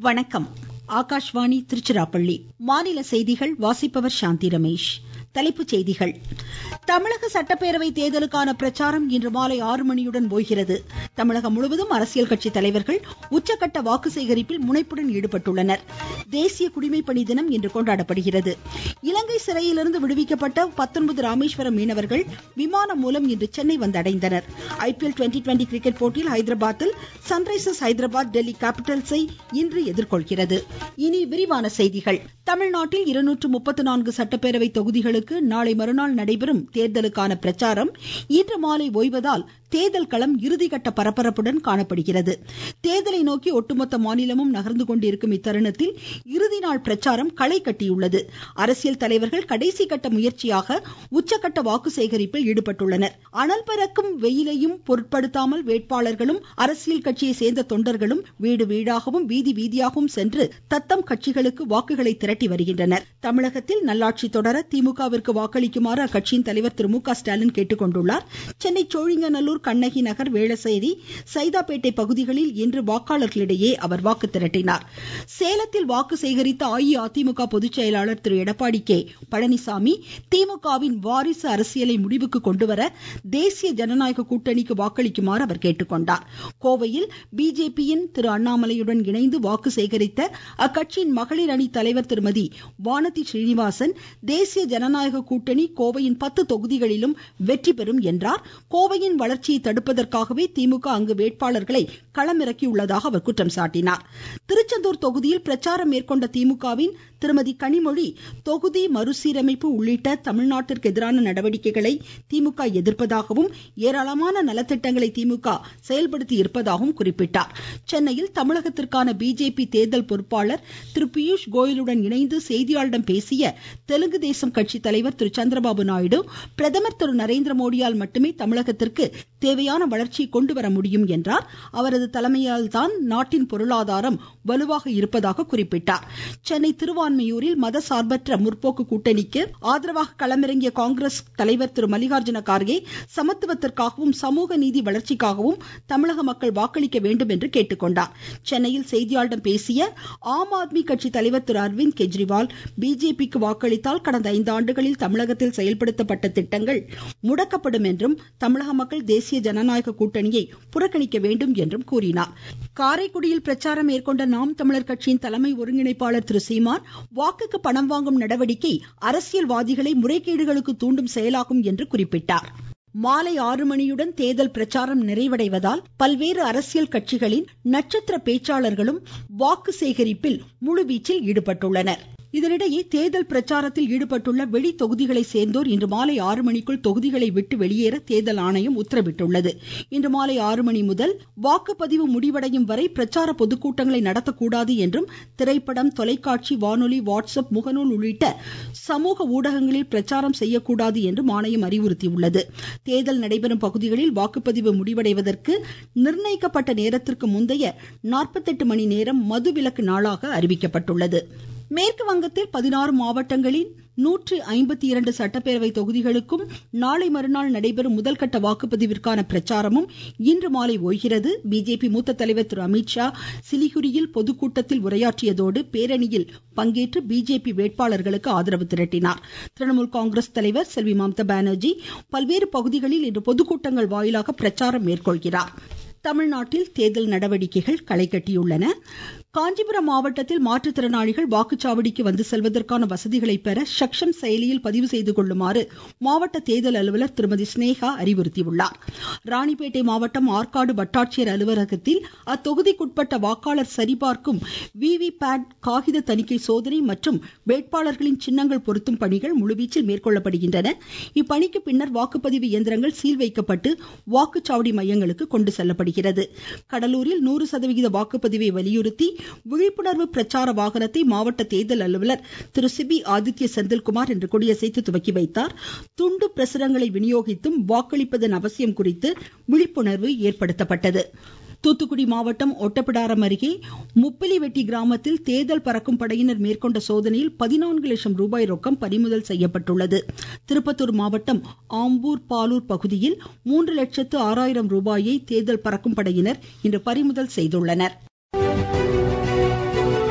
வணக்கம் ஆகாஷ்வாணி திருச்சிராப்பள்ளி மாநில செய்திகள் வாசிப்பவர் சாந்தி ரமேஷ் தலைப்புச் செய்திகள் தமிழக சட்டப்பேரவை தேர்தலுக்கான பிரச்சாரம் இன்று மாலை ஆறு மணியுடன் ஓய்கிறது தமிழகம் முழுவதும் அரசியல் கட்சி தலைவர்கள் உச்சகட்ட வாக்கு சேகரிப்பில் முனைப்புடன் ஈடுபட்டுள்ளனர் தேசிய குடிமைப்பணி தினம் இன்று கொண்டாடப்படுகிறது இலங்கை சிறையிலிருந்து விடுவிக்கப்பட்ட பத்தொன்பது ராமேஸ்வரம் மீனவர்கள் விமானம் மூலம் இன்று சென்னை வந்தடைந்தனர் ஐபிஎல் டுவெண்டி டுவெண்டி கிரிக்கெட் போட்டியில் ஹைதராபாத்தில் சன்ரைசர்ஸ் ஹைதராபாத் டெல்லி கேபிட்டல்ஸை இன்று எதிர்கொள்கிறது இனி விரிவான செய்திகள் தமிழ்நாட்டில் இருநூற்று முப்பத்து நான்கு சட்டப்பேரவை தொகுதிகளுக்கு நாளை மறுநாள் நடைபெறும் தேர்தலுக்கான பிரச்சாரம் இன்று மாலை ஓய்வதால் தேர்தல் களம் இறுதிக்கட்ட பரபரப்புடன் காணப்படுகிறது தேர்தலை நோக்கி ஒட்டுமொத்த மாநிலமும் நகர்ந்து கொண்டிருக்கும் இத்தருணத்தில் இறுதி நாள் பிரச்சாரம் களை கட்டியுள்ளது அரசியல் தலைவர்கள் கடைசி கட்ட முயற்சியாக உச்சகட்ட வாக்கு சேகரிப்பில் ஈடுபட்டுள்ளனர் அனல் பறக்கும் வெயிலையும் பொருட்படுத்தாமல் வேட்பாளர்களும் அரசியல் கட்சியை சேர்ந்த தொண்டர்களும் வீடு வீடாகவும் வீதி வீதியாகவும் சென்று தத்தம் கட்சிகளுக்கு வாக்குகளை திரட்டி வருகின்றனர் தமிழகத்தில் நல்லாட்சி தொடர திமுகவிற்கு வாக்களிக்குமாறு அக்கட்சியின் தலைவர் திரு மு க ஸ்டாலின் கேட்டுக்கொண்டுள்ளார் சென்னை சோழிங்கநல்லூர் கண்ணகி நகர் வேளசேரி சைதாப்பேட்டை பகுதிகளில் இன்று வாக்காளர்களிடையே அவர் வாக்கு திரட்டினார் சேலத்தில் வாக்கு சேகரித்த அஇஅதிமுக பொதுச் செயலாளர் திரு எடப்பாடி கே பழனிசாமி திமுகவின் வாரிசு அரசியலை முடிவுக்கு கொண்டுவர தேசிய ஜனநாயக கூட்டணிக்கு வாக்களிக்குமாறு அவர் கேட்டுக்கொண்டார் கோவையில் பிஜேபியின் திரு அண்ணாமலையுடன் இணைந்து வாக்கு சேகரித்த அக்கட்சியின் மகளிர் அணி தலைவர் திருமதி வானதி ஸ்ரீனிவாசன் தேசிய ஜனநாயக கூட்டணி கோவையின் பத்து தொகுதிகளிலும் வெற்றி பெறும் என்றார் கோவையின் வளர்ச்சியை தடுப்பதற்காகவே திமுக அங்கு வேட்பாளர்களை களமிறக்கியுள்ளதாக அவர் குற்றம் சாட்டினார் திருச்செந்தூர் தொகுதியில் பிரச்சாரம் மேற்கொண்ட திமுகவின் திருமதி கனிமொழி தொகுதி மறுசீரமைப்பு உள்ளிட்ட தமிழ்நாட்டிற்கு எதிரான நடவடிக்கைகளை திமுக எதிர்ப்பதாகவும் ஏராளமான நலத்திட்டங்களை திமுக செயல்படுத்தி இருப்பதாகவும் குறிப்பிட்டார் சென்னையில் தமிழகத்திற்கான பிஜேபி தேர்தல் பொறுப்பாளர் திரு பியூஷ் கோயலுடன் இணைந்து செய்தியாளர்களிடம் பேசிய தெலுங்கு தேசம் கட்சி தலைவர் திரு சந்திரபாபு நாயுடு பிரதமர் திரு நரேந்திர மோடியால் மட்டுமே தமிழகத்திற்கு தேவையான வளர்ச்சியை கொண்டு வர முடியும் என்றார் அவரது தலைமையால் தான் நாட்டின் பொருளாதாரம் வலுவாக இருப்பதாக குறிப்பிட்டார் சென்னை திருவான்மையூரில் மத சார்பற்ற முற்போக்கு கூட்டணிக்கு ஆதரவாக களமிறங்கிய காங்கிரஸ் தலைவர் திரு மல்லிகார்ஜுன கார்கே சமத்துவத்திற்காகவும் சமூக நீதி வளர்ச்சிக்காகவும் தமிழக மக்கள் வாக்களிக்க வேண்டும் என்று கேட்டுக்கொண்டார் சென்னையில் செய்தியாளர்களிடம் பேசிய ஆம் ஆத்மி கட்சி தலைவர் திரு அரவிந்த் கெஜ்ரிவால் பிஜேபிக்கு வாக்களித்தால் கடந்த ஐந்து ஆண்டுகளில் தமிழகத்தில் செயல்படுத்தப்பட்ட திட்டங்கள் முடக்கப்படும் என்றும் தமிழக மக்கள் தேசிய ஜனநாயக கூட்டணியை புறக்கணிக்க வேண்டும் என்றும் கூறினார் காரைக்குடியில் பிரச்சாரம் மேற்கொண்ட நாம் தமிழர் கட்சியின் தலைமை ஒருங்கிணைப்பாளர் திரு சீமான் வாக்குக்கு பணம் வாங்கும் நடவடிக்கை அரசியல்வாதிகளை முறைகேடுகளுக்கு தூண்டும் செயலாகும் என்று குறிப்பிட்டார் மாலை ஆறு மணியுடன் தேர்தல் பிரச்சாரம் நிறைவடைவதால் பல்வேறு அரசியல் கட்சிகளின் நட்சத்திர பேச்சாளர்களும் வாக்கு சேகரிப்பில் முழுவீச்சில் ஈடுபட்டுள்ளனர் இதனிடையே தேர்தல் பிரச்சாரத்தில் ஈடுபட்டுள்ள வெளி தொகுதிகளை சேர்ந்தோர் இன்று மாலை ஆறு மணிக்குள் தொகுதிகளை விட்டு வெளியேற தேர்தல் ஆணையம் உத்தரவிட்டுள்ளது இன்று மாலை ஆறு மணி முதல் வாக்குப்பதிவு முடிவடையும் வரை பிரச்சார பொதுக்கூட்டங்களை நடத்தக்கூடாது என்றும் திரைப்படம் தொலைக்காட்சி வானொலி வாட்ஸ்அப் முகநூல் உள்ளிட்ட சமூக ஊடகங்களில் பிரச்சாரம் செய்யக்கூடாது என்றும் ஆணையம் அறிவுறுத்தியுள்ளது தேர்தல் நடைபெறும் பகுதிகளில் வாக்குப்பதிவு முடிவடைவதற்கு நிர்ணயிக்கப்பட்ட நேரத்திற்கு முந்தைய நாற்பத்தெட்டு மணி நேரம் மதுவிலக்கு நாளாக அறிவிக்கப்பட்டுள்ளது மேற்கு வங்கத்தில் பதினாறு மாவட்டங்களின் நூற்றி ஐம்பத்தி இரண்டு சட்டப்பேரவை தொகுதிகளுக்கும் நாளை மறுநாள் நடைபெறும் முதல்கட்ட வாக்குப்பதிவிற்கான பிரச்சாரமும் இன்று மாலை ஓய்கிறது பிஜேபி மூத்த தலைவர் திரு அமித்ஷா சிலிகுரியில் பொதுக்கூட்டத்தில் உரையாற்றியதோடு பேரணியில் பங்கேற்று பிஜேபி வேட்பாளர்களுக்கு ஆதரவு திரட்டினார் திரிணாமுல் காங்கிரஸ் தலைவர் செல்வி மம்தா பானர்ஜி பல்வேறு பகுதிகளில் இன்று பொதுக்கூட்டங்கள் வாயிலாக பிரச்சாரம் மேற்கொள்கிறார் தமிழ்நாட்டில் தேர்தல் நடவடிக்கைகள் களை கட்டியுள்ளன காஞ்சிபுரம் மாவட்டத்தில் மாற்றுத்திறனாளிகள் வாக்குச்சாவடிக்கு வந்து செல்வதற்கான வசதிகளை பெற சக்ஷம் செயலியில் பதிவு செய்து கொள்ளுமாறு மாவட்ட தேர்தல் அலுவலர் திருமதி ஸ்னேகா அறிவுறுத்தியுள்ளார் ராணிப்பேட்டை மாவட்டம் ஆற்காடு வட்டாட்சியர் அலுவலகத்தில் அத்தொகுதிக்குட்பட்ட வாக்காளர் சரிபார்க்கும் விவி பேட் காகித தணிக்கை சோதனை மற்றும் வேட்பாளர்களின் சின்னங்கள் பொருத்தும் பணிகள் முழுவீச்சில் மேற்கொள்ளப்படுகின்றன இப்பணிக்கு பின்னர் வாக்குப்பதிவு இயந்திரங்கள் சீல் வைக்கப்பட்டு வாக்குச்சாவடி மையங்களுக்கு கொண்டு செல்லப்படுகிறது கடலூரில் நூறு சதவிகித வாக்குப்பதிவை வலியுறுத்தி விழிப்புணர்வு பிரச்சார வாகனத்தை மாவட்ட தேர்தல் அலுவலர் திரு சிபி ஆதித்ய செந்தில்குமார் இன்று கொடியசைத்து துவக்கி வைத்தார் துண்டு பிரசுரங்களை விநியோகித்தும் வாக்களிப்பதன் அவசியம் குறித்து விழிப்புணர்வு ஏற்படுத்தப்பட்டது தூத்துக்குடி மாவட்டம் ஒட்டப்பிடாரம் அருகே முப்பிலிவெட்டி கிராமத்தில் தேர்தல் பறக்கும் படையினர் மேற்கொண்ட சோதனையில் பதினான்கு லட்சம் ரூபாய் ரொக்கம் பறிமுதல் செய்யப்பட்டுள்ளது திருப்பத்தூர் மாவட்டம் ஆம்பூர் பாலூர் பகுதியில் மூன்று லட்சத்து ஆறாயிரம் ரூபாயை தேர்தல் பறக்கும் படையினர் இன்று பறிமுதல் செய்துள்ளனர்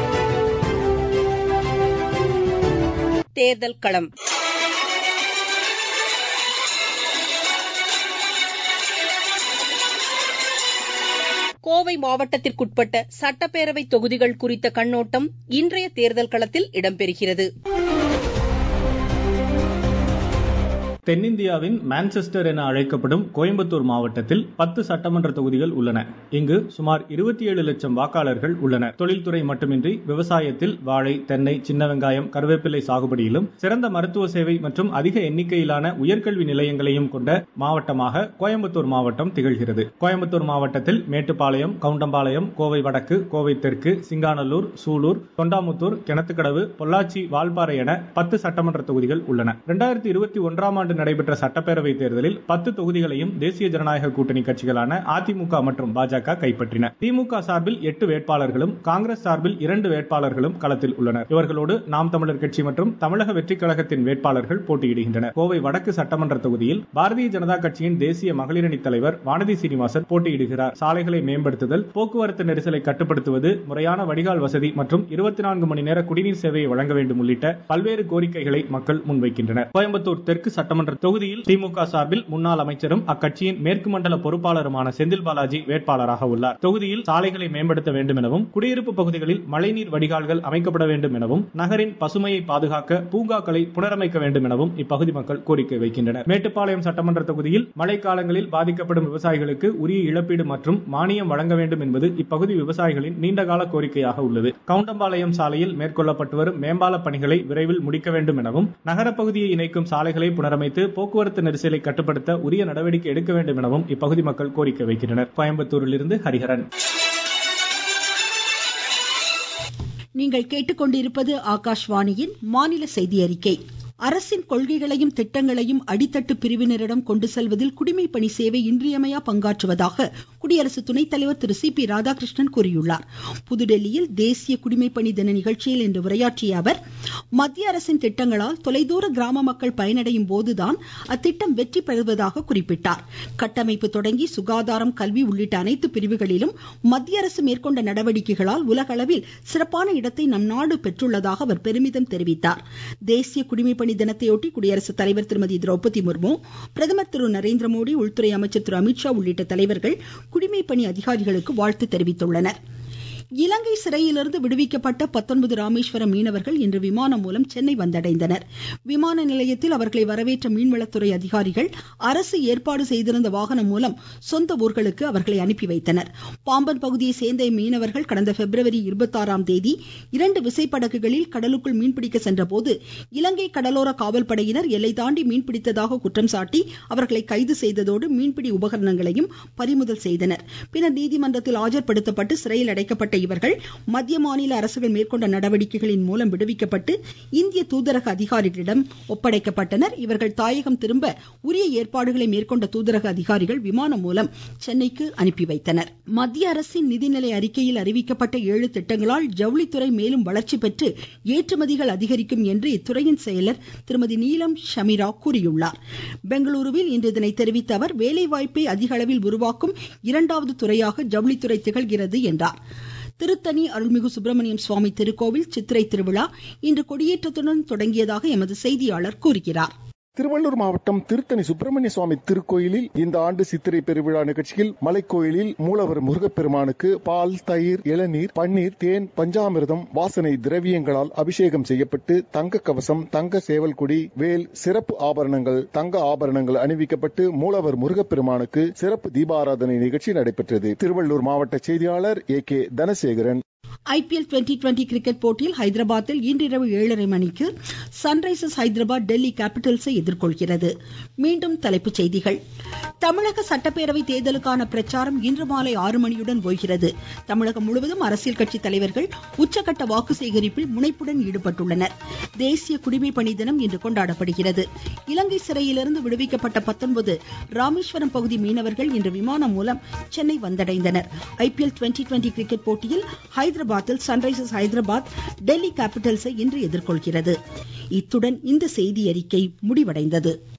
தேர்தல் களம் கோவை மாவட்டத்திற்குட்பட்ட சட்டப்பேரவை தொகுதிகள் குறித்த கண்ணோட்டம் இன்றைய தேர்தல் களத்தில் இடம்பெறுகிறது தென்னிந்தியாவின் மான்செஸ்டர் என அழைக்கப்படும் கோயம்புத்தூர் மாவட்டத்தில் பத்து சட்டமன்ற தொகுதிகள் உள்ளன இங்கு சுமார் இருபத்தி ஏழு லட்சம் வாக்காளர்கள் உள்ளனர் தொழில்துறை மட்டுமின்றி விவசாயத்தில் வாழை தென்னை சின்ன வெங்காயம் கருவேப்பிலை சாகுபடியிலும் சிறந்த மருத்துவ சேவை மற்றும் அதிக எண்ணிக்கையிலான உயர்கல்வி நிலையங்களையும் கொண்ட மாவட்டமாக கோயம்புத்தூர் மாவட்டம் திகழ்கிறது கோயம்புத்தூர் மாவட்டத்தில் மேட்டுப்பாளையம் கவுண்டம்பாளையம் கோவை வடக்கு கோவை தெற்கு சிங்கானல்லூர் சூலூர் தொண்டாமுத்தூர் கிணத்துக்கடவு பொள்ளாச்சி வால்பாறை என பத்து சட்டமன்ற தொகுதிகள் உள்ளன இரண்டாயிரத்தி இருபத்தி ஒன்றாம் ஆண்டு நடைபெற்ற சட்டப்பேரவை தேர்தலில் பத்து தொகுதிகளையும் தேசிய ஜனநாயக கூட்டணி கட்சிகளான அதிமுக மற்றும் பாஜக கைப்பற்றின திமுக சார்பில் எட்டு வேட்பாளர்களும் காங்கிரஸ் சார்பில் இரண்டு வேட்பாளர்களும் களத்தில் உள்ளனர் இவர்களோடு நாம் தமிழர் கட்சி மற்றும் தமிழக வெற்றிக் கழகத்தின் வேட்பாளர்கள் போட்டியிடுகின்றனர் கோவை வடக்கு சட்டமன்ற தொகுதியில் பாரதிய ஜனதா கட்சியின் தேசிய மகளிரணி தலைவர் வானதி சீனிவாசன் போட்டியிடுகிறார் சாலைகளை மேம்படுத்துதல் போக்குவரத்து நெரிசலை கட்டுப்படுத்துவது முறையான வடிகால் வசதி மற்றும் இருபத்தி நான்கு மணி நேர குடிநீர் சேவையை வழங்க வேண்டும் உள்ளிட்ட பல்வேறு கோரிக்கைகளை மக்கள் முன்வைக்கின்றனர் கோயம்புத்தூர் தெற்கு சட்டமன்ற தொகுதியில் திமுக சார்பில் முன்னாள் அமைச்சரும் அக்கட்சியின் மேற்கு மண்டல பொறுப்பாளருமான செந்தில் பாலாஜி வேட்பாளராக உள்ளார் தொகுதியில் சாலைகளை மேம்படுத்த வேண்டும் எனவும் குடியிருப்பு பகுதிகளில் மழைநீர் வடிகால்கள் அமைக்கப்பட வேண்டும் எனவும் நகரின் பசுமையை பாதுகாக்க பூங்காக்களை புனரமைக்க வேண்டும் எனவும் இப்பகுதி மக்கள் கோரிக்கை வைக்கின்றனர் மேட்டுப்பாளையம் சட்டமன்ற தொகுதியில் மழைக்காலங்களில் பாதிக்கப்படும் விவசாயிகளுக்கு உரிய இழப்பீடு மற்றும் மானியம் வழங்க வேண்டும் என்பது இப்பகுதி விவசாயிகளின் நீண்டகால கோரிக்கையாக உள்ளது கவுண்டம்பாளையம் சாலையில் மேற்கொள்ளப்பட்டு வரும் மேம்பால பணிகளை விரைவில் முடிக்க வேண்டும் எனவும் நகரப்பகுதியை இணைக்கும் சாலைகளை புனரமைத்து போக்குவரத்து நெரிசலை கட்டுப்படுத்த உரிய நடவடிக்கை எடுக்க வேண்டும் எனவும் இப்பகுதி மக்கள் கோரிக்கை வைக்கின்றனர் கோயம்புத்தூரிலிருந்து ஹரிஹரன் நீங்கள் கேட்டுக்கொண்டிருப்பது ஆகாஷ்வாணியின் மாநில செய்தி அறிக்கை அரசின் கொள்கைகளையும் திட்டங்களையும் அடித்தட்டு பிரிவினரிடம் கொண்டு செல்வதில் குடிமை பணி சேவை இன்றியமையா பங்காற்றுவதாக குடியரசு துணைத் தலைவர் திரு சி பி ராதாகிருஷ்ணன் கூறியுள்ளார் புதுடெல்லியில் தேசிய குடிமை பணி தின நிகழ்ச்சியில் இன்று உரையாற்றிய அவர் மத்திய அரசின் திட்டங்களால் தொலைதூர கிராம மக்கள் பயனடையும் போதுதான் அத்திட்டம் வெற்றி பெறுவதாக குறிப்பிட்டார் கட்டமைப்பு தொடங்கி சுகாதாரம் கல்வி உள்ளிட்ட அனைத்து பிரிவுகளிலும் மத்திய அரசு மேற்கொண்ட நடவடிக்கைகளால் உலகளவில் சிறப்பான இடத்தை நம் நாடு பெற்றுள்ளதாக அவர் பெருமிதம் தெரிவித்தார் தேசிய குடிமை பணி தினத்தையொட்டி குடியரசுத் தலைவர் திருமதி திரௌபதி முர்மு பிரதமர் திரு நரேந்திர மோடி உள்துறை அமைச்சர் திரு அமித்ஷா உள்ளிட்ட தலைவர்கள் குடிமை பணி அதிகாரிகளுக்கு வாழ்த்து தெரிவித்துள்ளனர் இலங்கை சிறையிலிருந்து விடுவிக்கப்பட்ட பத்தொன்பது ராமேஸ்வரம் மீனவர்கள் இன்று விமானம் மூலம் சென்னை வந்தடைந்தனர் விமான நிலையத்தில் அவர்களை வரவேற்ற மீன்வளத்துறை அதிகாரிகள் அரசு ஏற்பாடு செய்திருந்த வாகனம் மூலம் சொந்த ஊர்களுக்கு அவர்களை அனுப்பி வைத்தனர் பாம்பன் பகுதியை சேர்ந்த மீனவர்கள் கடந்த பிப்ரவரி இருபத்தாறாம் தேதி இரண்டு விசைப்படகுகளில் கடலுக்குள் மீன்பிடிக்க சென்றபோது இலங்கை கடலோர காவல்படையினர் எல்லை தாண்டி மீன்பிடித்ததாக குற்றம் சாட்டி அவர்களை கைது செய்ததோடு மீன்பிடி உபகரணங்களையும் பறிமுதல் செய்தனர் பின்னர் நீதிமன்றத்தில் ஆஜர்படுத்தப்பட்டு சிறையில் அடைக்கப்பட்ட இவர்கள் மத்திய மாநில அரசுகள் மேற்கொண்ட நடவடிக்கைகளின் மூலம் விடுவிக்கப்பட்டு இந்திய தூதரக அதிகாரிகளிடம் ஒப்படைக்கப்பட்டனர் இவர்கள் தாயகம் திரும்ப உரிய ஏற்பாடுகளை மேற்கொண்ட தூதரக அதிகாரிகள் விமானம் மூலம் சென்னைக்கு அனுப்பி வைத்தனர் மத்திய அரசின் நிதிநிலை அறிக்கையில் அறிவிக்கப்பட்ட ஏழு திட்டங்களால் ஜவுளித்துறை மேலும் வளர்ச்சி பெற்று ஏற்றுமதிகள் அதிகரிக்கும் என்று இத்துறையின் செயலர் திருமதி நீலம் ஷமிரா கூறியுள்ளார் பெங்களூருவில் இன்று இதனை தெரிவித்த அவர் வேலைவாய்ப்பை அதிக அளவில் உருவாக்கும் இரண்டாவது துறையாக ஜவுளித்துறை திகழ்கிறது என்றார் திருத்தணி அருள்மிகு சுப்பிரமணியம் சுவாமி திருக்கோவில் சித்திரை திருவிழா இன்று கொடியேற்றத்துடன் தொடங்கியதாக எமது செய்தியாளர் கூறுகிறார் திருவள்ளூர் மாவட்டம் திருத்தணி சுப்பிரமணிய சுவாமி திருக்கோயிலில் இந்த ஆண்டு சித்திரை பெருவிழா நிகழ்ச்சியில் மலைக்கோயிலில் மூலவர் முருகப்பெருமானுக்கு பால் தயிர் இளநீர் பன்னீர் தேன் பஞ்சாமிர்தம் வாசனை திரவியங்களால் அபிஷேகம் செய்யப்பட்டு தங்க கவசம் தங்க சேவல் கொடி வேல் சிறப்பு ஆபரணங்கள் தங்க ஆபரணங்கள் அணிவிக்கப்பட்டு மூலவர் முருகப்பெருமானுக்கு சிறப்பு தீபாராதனை நிகழ்ச்சி நடைபெற்றது திருவள்ளூர் மாவட்ட செய்தியாளர் A K Dhanasekaran IPL twenty twenty cricket போட்டியில் ஹைதராபாத்தில் இன்றிரவு ஏழரை மணிக்கு சன்ரைசர்ஸ் ஹைதராபாத் டெல்லி கேபிட்டல்ஸை எதிர்கொள்கிறது மீண்டும் தலைப்புச் செய்திகள் தமிழக சட்டப்பேரவை தேர்தலுக்கான பிரச்சாரம் இன்று மாலை ஆறு மணியுடன் ஓய்கிறது தமிழகம் முழுவதும் அரசியல் கட்சி தலைவர்கள் உச்சகட்ட வாக்கு சேகரிப்பில் முனைப்புடன் ஈடுபட்டுள்ளனர் தேசிய குடிமை பணி தினம் இன்று கொண்டாடப்படுகிறது இலங்கை சிறையிலிருந்து விடுவிக்கப்பட்ட பத்தொன்பது ராமேஸ்வரம் பகுதி மீனவர்கள் இன்று விமானம் மூலம் சென்னை வந்தடைந்தனர் ஐபிஎல் டுவெண்டி டுவெண்டி கிரிக்கெட் போட்டியில் ஹைதராபாத்தில் சன்ரைசர்ஸ் ஹைதராபாத் டெல்லி கேபிட்டல்ஸை இன்று எதிர்கொள்கிறது இத்துடன் இந்த செய்தி அறிக்கை முடிவடைந்தது